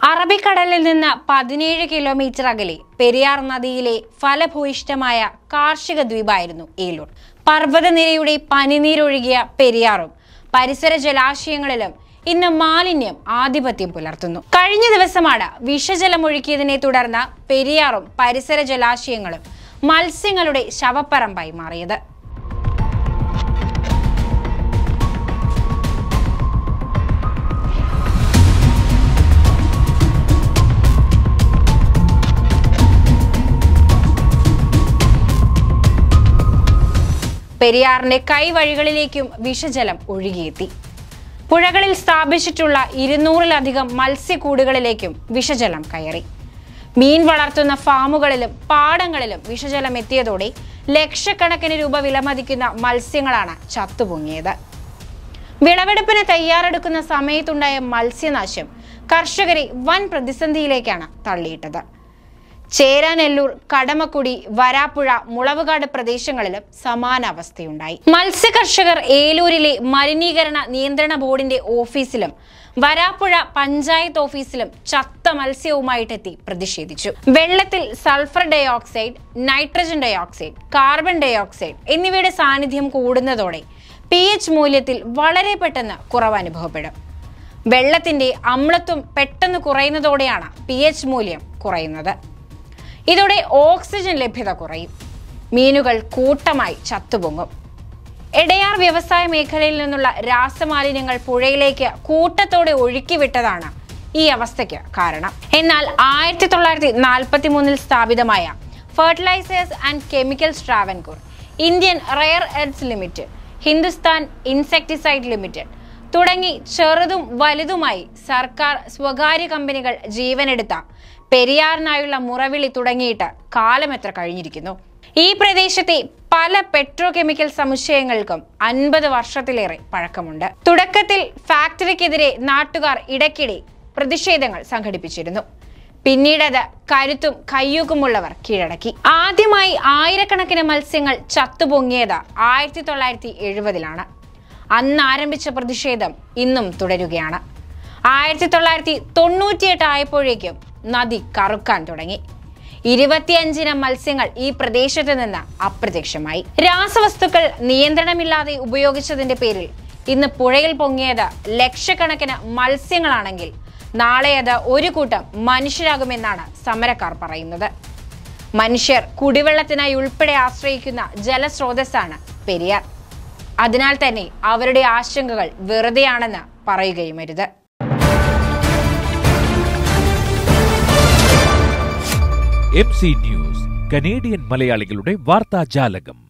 അറബിക്കടലിൽ നിന്ന് പതിനേഴ് കിലോമീറ്റർ അകലെ പെരിയാർ നദിയിലെ ഫലഭൂയിഷ്ടമായ കാർഷിക ദ്വീപായിരുന്നു ഏലൂർ പർവ്വതനിരയുടെ പനിനീരൊഴുകിയ പെരിയാറും പരിസര ജലാശയങ്ങളിലും ഇന്ന് മാലിന്യം ആധിപത്യം പുലർത്തുന്നു കഴിഞ്ഞ ദിവസമാണ് വിഷജലം ഒഴുക്കിയതിനെ തുടർന്ന് പെരിയാറും പരിസര ജലാശയങ്ങളും മത്സ്യങ്ങളുടെ ശവപ്പറമ്പായി മാറിയത് പെരിയാറിന്റെ കൈവഴികളിലേക്കും വിഷജലം ഒഴുകിയെത്തി പുഴകളിൽ സ്ഥാപിച്ചിട്ടുള്ള ഇരുന്നൂറിലധികം മത്സ്യക്കൂടുകളിലേക്കും വിഷജലം കയറി മീൻ വളർത്തുന്ന ഫാമുകളിലും പാടങ്ങളിലും വിഷജലം എത്തിയതോടെ ലക്ഷക്കണക്കിന് രൂപ വിലമതിക്കുന്ന മത്സ്യങ്ങളാണ് ചത്തുപൊങ്ങിയത് വിളവെടുപ്പിന് തയ്യാറെടുക്കുന്ന സമയത്തുണ്ടായ മത്സ്യനാശം കർഷകരെ വൻ പ്രതിസന്ധിയിലേക്കാണ് തള്ളിയിട്ടത് ചേരാനെല്ലൂർ കടമക്കുടി വരാപ്പുഴ മുളവുകാട് പ്രദേശങ്ങളിലും സമാന അവസ്ഥയുണ്ടായി മത്സ്യ കർഷകർ ഏലൂരിലെ മലിനീകരണ നിയന്ത്രണ ബോർഡിന്റെ ഓഫീസിലും വരാപ്പുഴ പഞ്ചായത്ത് ഓഫീസിലും ചത്ത മത്സ്യവുമായിട്ടെത്തി പ്രതിഷേധിച്ചു വെള്ളത്തിൽ sulphur dioxide nitrogen dioxide carbon dioxide എന്നിവയുടെ സാന്നിധ്യം കൂടുന്നതോടെ പി എച്ച് മൂല്യത്തിൽ വളരെ പെട്ടെന്ന് കുറവ് അനുഭവപ്പെടും വെള്ളത്തിന്റെ അമ്ലത്വം പെട്ടെന്ന് കുറയുന്നതോടെയാണ് പി എച്ച് മൂല്യം കുറയുന്നത് ഇതോടെ ഓക്സിജൻ ലഭ്യത കുറയും മീനുകൾ കൂട്ടമായി ചത്തുപൊങ്ങും എടയാർ വ്യവസായ മേഖലയിൽ നിന്നുള്ള രാസമാലിന്യങ്ങൾ പുഴയിലേക്ക് കൂട്ടത്തോടെ ഒഴുക്കിവിട്ടതാണ് ഈ അവസ്ഥയ്ക്ക് കാരണം എന്നാൽ ആയിരത്തി തൊള്ളായിരത്തി നാൽപ്പത്തി മൂന്നിൽ സ്ഥാപിതമായ fertilizers and chemicals Travancore Indian rare earth limited Hindustan insecticide limited തുടങ്ങി ചെറുതും വലുതുമായി സർക്കാർ സ്വകാര്യ കമ്പനികൾ ജീവനെടുത്ത പെരിയാറിനായുള്ള മുറവിളി തുടങ്ങിയിട്ട് കാലമെത്ര കഴിഞ്ഞിരിക്കുന്നു ഈ പ്രദേശത്തെ പല പെട്രോ കെമിക്കൽ സമുച്ചയങ്ങൾക്കും അൻപത് വർഷത്തിലേറെ പഴക്കമുണ്ട് തുടക്കത്തിൽ ഫാക്ടറിക്കെതിരെ നാട്ടുകാർ ഇടയ്ക്കിടെ പ്രതിഷേധങ്ങൾ സംഘടിപ്പിച്ചിരുന്നു പിന്നീട് അത് കരുത്തും കയ്യൂക്കുമുള്ളവർ കീഴടക്കി ആദ്യമായി ആയിരക്കണക്കിന് മത്സ്യങ്ങൾ ചത്തുപൊങ്ങിയത് ആയിരത്തി തൊള്ളായിരത്തി എഴുപതിലാണ് അന്ന് ആരംഭിച്ച പ്രതിഷേധം ഇന്നും തുടരുകയാണ് ആയിരത്തി തൊള്ളായിരത്തി തൊണ്ണൂറ്റിയെട്ട് ആയപ്പോഴേക്കും നദി കറുക്കാൻ തുടങ്ങി ഇരുപത്തിയഞ്ചിനം മത്സ്യങ്ങൾ ഈ പ്രദേശത്ത് നിന്ന് അപ്രത്യക്ഷമായി രാസവസ്തുക്കൾ നിയന്ത്രണമില്ലാതെ ഉപയോഗിച്ചതിന്റെ പേരിൽ ഇന്ന് പുഴയിൽ പൊങ്ങിയത് ലക്ഷക്കണക്കിന് മത്സ്യങ്ങളാണെങ്കിൽ നാളെ അത് ഒരു കൂട്ടം മനുഷ്യരാകുമെന്നാണ് സമരക്കാർ പറയുന്നത് മനുഷ്യർ കുടിവെള്ളത്തിനായി ഉൾപ്പെടെ ആശ്രയിക്കുന്ന ജലസ്രോതസ്സാണ് പെരിയാർ അതിനാൽ തന്നെ അവരുടെ ആശങ്കകൾ വെറുതെയാണെന്ന് പറയുകയുമരുത് എം സി ന്യൂസ് കനേഡിയൻ മലയാളികളുടെ വാർത്താജാലകം